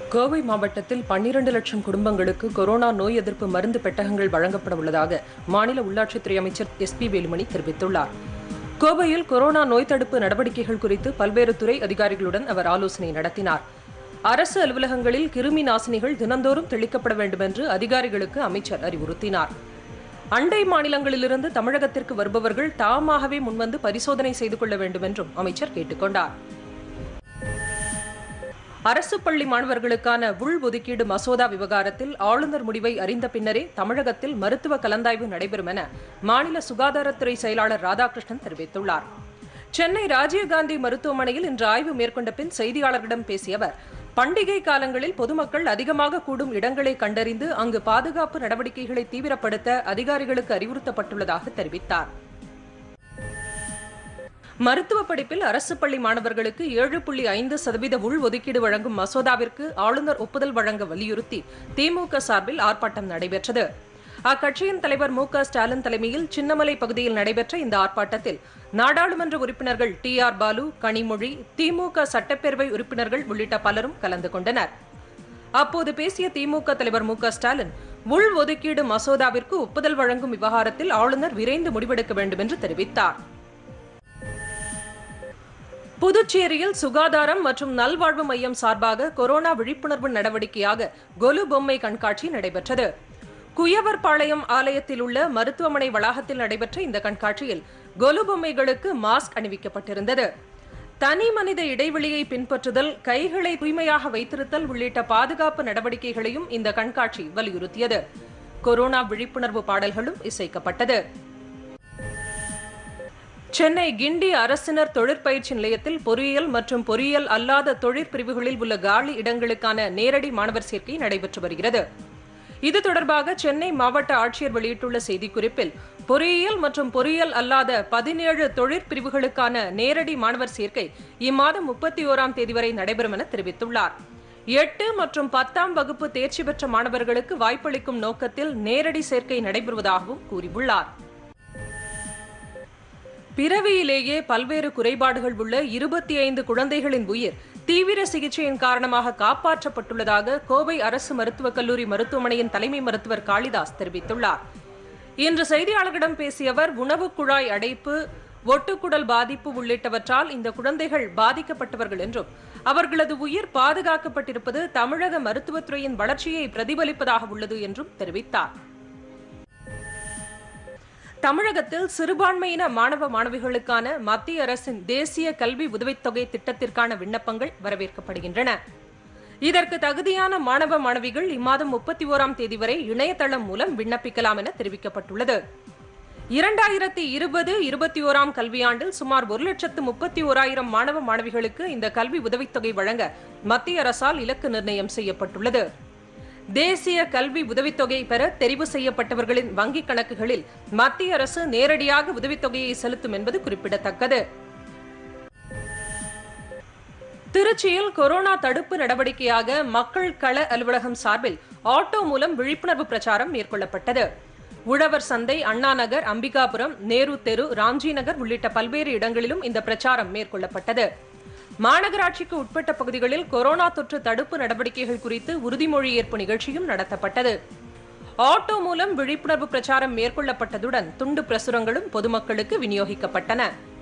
கோவை மாவட்டத்தில் பன்னிரண்டு லட்சம் குடும்பங்களுக்கு கொரோனா நோய் எதிர்ப்பு மருந்து பெட்டகங்கள் வழங்கப்பட உள்ளதாக மாநில உள்ளாட்சித்துறை அமைச்சர் எஸ் பி வேலுமணி தெரிவித்துள்ளார் கோவையில் கொரோனா நோய் தடுப்பு நடவடிக்கைகள் குறித்து பல்வேறு துறை அதிகாரிகளுடன் அவர் ஆலோசனை நடத்தினார் அரசு அலுவலகங்களில் கிருமி நாசினிகள் தினந்தோறும் தெளிக்கப்பட வேண்டும் என்று அதிகாரிகளுக்கு அமைச்சர் அறிவுறுத்தினார் அண்டை மாநிலங்களிலிருந்து தமிழகத்திற்கு வருபவர்கள் தாமாகவே முன்வந்து பரிசோதனை செய்து கொள்ள வேண்டும் என்றும் அமைச்சர் கேட்டுக்கொண்டார் அரசு பள்ளி மாணவர்களுக்கான உள் ஒதுக்கீடு மசோதா விவகாரத்தில் ஆளுநர் முடிவை அறிந்த பின்னரே தமிழகத்தில் மருத்துவ கலந்தாய்வு நடைபெறும் என மாநில சுகாதாரத்துறை செயலாளர் ராதாகிருஷ்ணன் தெரிவித்துள்ளார் சென்னை ராஜீவ்காந்தி மருத்துவமனையில் இன்று ஆய்வு மேற்கொண்ட பின் செய்தியாளர்களிடம் பேசிய அவர் பண்டிகை காலங்களில் பொதுமக்கள் அதிகமாக கூடும் இடங்களை கண்டறிந்து அங்கு பாதுகாப்பு நடவடிக்கைகளை தீவிரப்படுத்த அதிகாரிகளுக்கு அறிவுறுத்தப்பட்டுள்ளதாக தெரிவித்தார் மருத்துவ படிப்பில் அரசு பள்ளி மாணவர்களுக்கு ஏழு புள்ளி ஐந்து சதவீத உள் ஒதுக்கீடு வழங்கும் மசோதாவிற்கு ஆளுநர் ஒப்புதல் வழங்க வலியுறுத்தி திமுக சார்பில் ஆர்ப்பாட்டம் நடைபெற்றது அக்கட்சியின் தலைவர் மு க ஸ்டாலின் தலைமையில் சின்னமலை பகுதியில் நடைபெற்ற இந்த ஆர்ப்பாட்டத்தில் நாடாளுமன்ற உறுப்பினர்கள் டி ஆர் பாலு கனிமொழி திமுக சட்டப்பேரவை உறுப்பினர்கள் உள்ளிட்ட பலரும் கலந்து கொண்டனர் அப்போது பேசிய திமுக தலைவர் மு க ஸ்டாலின் உள் ஒதுக்கீடு மசோதாவிற்கு ஒப்புதல் வழங்கும் விவகாரத்தில் ஆளுநர் விரைந்து முடிவெடுக்க வேண்டும் என்று தெரிவித்தார் புதுச்சேரியில் சுகாதாரம் மற்றும் நல்வாழ்வு மையம் சார்பாக கொரோனா விழிப்புணர்வு நடவடிக்கையாக கொலு பொம்மை கண்காட்சி நடைபெற்றது குயவர்பாளையம் ஆலயத்தில் உள்ள மருத்துவமனை வளாகத்தில் நடைபெற்ற இந்த கண்காட்சியில் கொலு பொம்மைகளுக்கு மாஸ்க் அணிவிக்கப்பட்டிருந்தது தனி மனித இடைவெளியை பின்பற்றுதல் கைகளை தூய்மையாக வைத்திருத்தல் உள்ளிட்ட பாதுகாப்பு நடவடிக்கைகளையும் இந்த கண்காட்சி வலியுறுத்தியது கொரோனா விழிப்புணர்வு பாடல்களும் இசைக்கப்பட்டது சென்னை கிண்டி அரசினர் தொழிற்பயிற்சி நிலையத்தில் பொறியியல் மற்றும் பொறியியல் அல்லாத தொழிற்பிரிவுகளில் உள்ள காலி இடங்களுக்கான நேரடி மாணவர் சேர்க்கை நடைபெற்று வருகிறது இது தொடர்பாக சென்னை மாவட்ட ஆட்சியர் வெளியிட்டுள்ள செய்திக்குறிப்பில் பொறியியல் மற்றும் பொறியியல் அல்லாத பதினேழு தொழிற்பிரிவுகளுக்கான நேரடி மாணவர் சேர்க்கை இம்மாதம் முப்பத்தி ஓராம் தேதி வரை நடைபெறும் என தெரிவித்துள்ளார் எட்டு மற்றும் பத்தாம் வகுப்பு தேர்ச்சி பெற்ற மாணவர்களுக்கு வாய்ப்பளிக்கும் நோக்கத்தில் நேரடி சேர்க்கை நடைபெறுவதாகவும் கூறியுள்ளார் பிறவியிலேயே பல்வேறு குறைபாடுகள் உள்ள இருபத்தி ஐந்து குழந்தைகளின் உயிர் தீவிர சிகிச்சையின் காரணமாக காப்பாற்றப்பட்டுள்ளதாக கோவை அரசு மருத்துவக் கல்லூரி மருத்துவமனையின் தலைமை மருத்துவர் காளிதாஸ் தெரிவித்துள்ளார் இன்று செய்தியாளர்களிடம் பேசிய அவர் உணவு குழாய் அடைப்பு ஒட்டுக்குடல் பாதிப்பு உள்ளிட்டவற்றால் இந்த குழந்தைகள் பாதிக்கப்பட்டவர்கள் என்றும் அவர்களது உயிர் பாதுகாக்கப்பட்டிருப்பது தமிழக மருத்துவத்துறையின் வளர்ச்சியை பிரதிபலிப்பதாக உள்ளது என்றும் தெரிவித்தார் தமிழகத்தில் சிறுபான்மையின மாணவ மாணவிகளுக்கான மத்திய அரசின் தேசிய கல்வி உதவித்தொகை திட்டத்திற்கான விண்ணப்பங்கள் வரவேற்கப்படுகின்றன இதற்கு தகுதியான மாணவ மாணவிகள் இம்மாதம் முப்பத்தி ஓராம் தேதி வரை இணையதளம் மூலம் விண்ணப்பிக்கலாம் என தெரிவிக்கப்பட்டுள்ளது இரண்டாயிரத்தி இருபது இருபத்தி ஓராம் கல்வியாண்டில் சுமார் ஒரு லட்சத்து முப்பத்தி ஓராயிரம் மாணவ மாணவிகளுக்கு இந்த கல்வி உதவித்தொகை வழங்க மத்திய அரசால் இலக்கு நிர்ணயம் செய்யப்பட்டுள்ளது தேசிய கல்வி உதவித்தொகை பெற தெரிவு செய்யப்பட்டவர்களின் வங்கிக் கணக்குகளில் மத்திய அரசு நேரடியாக உதவித்தொகையை செலுத்தும் என்பது குறிப்பிடத்தக்கது திருச்சியில் கொரோனா தடுப்பு நடவடிக்கையாக மக்கள் கள அலுவலகம் சார்பில் ஆட்டோ மூலம் விழிப்புணர்வு பிரச்சாரம் மேற்கொள்ளப்பட்டது உழவர் சந்தை அண்ணா நகர் அம்பிகாபுரம் நேரு தெரு ராம்ஜி நகர் உள்ளிட்ட பல்வேறு இடங்களிலும் இந்த பிரச்சாரம் மேற்கொள்ளப்பட்டது மாநகராட்சிக்கு உட்பட்ட பகுதிகளில் கொரோனா தொற்று தடுப்பு நடவடிக்கைகள் குறித்து உறுதிமொழி ஏற்பு நிகழ்ச்சியும் நடத்தப்பட்டது ஆட்டோ மூலம் விழிப்புணர்வு பிரச்சாரம் மேற்கொள்ளப்பட்டதுடன் துண்டு பிரசுரங்களும் பொதுமக்களுக்கு விநியோகிக்கப்பட்டன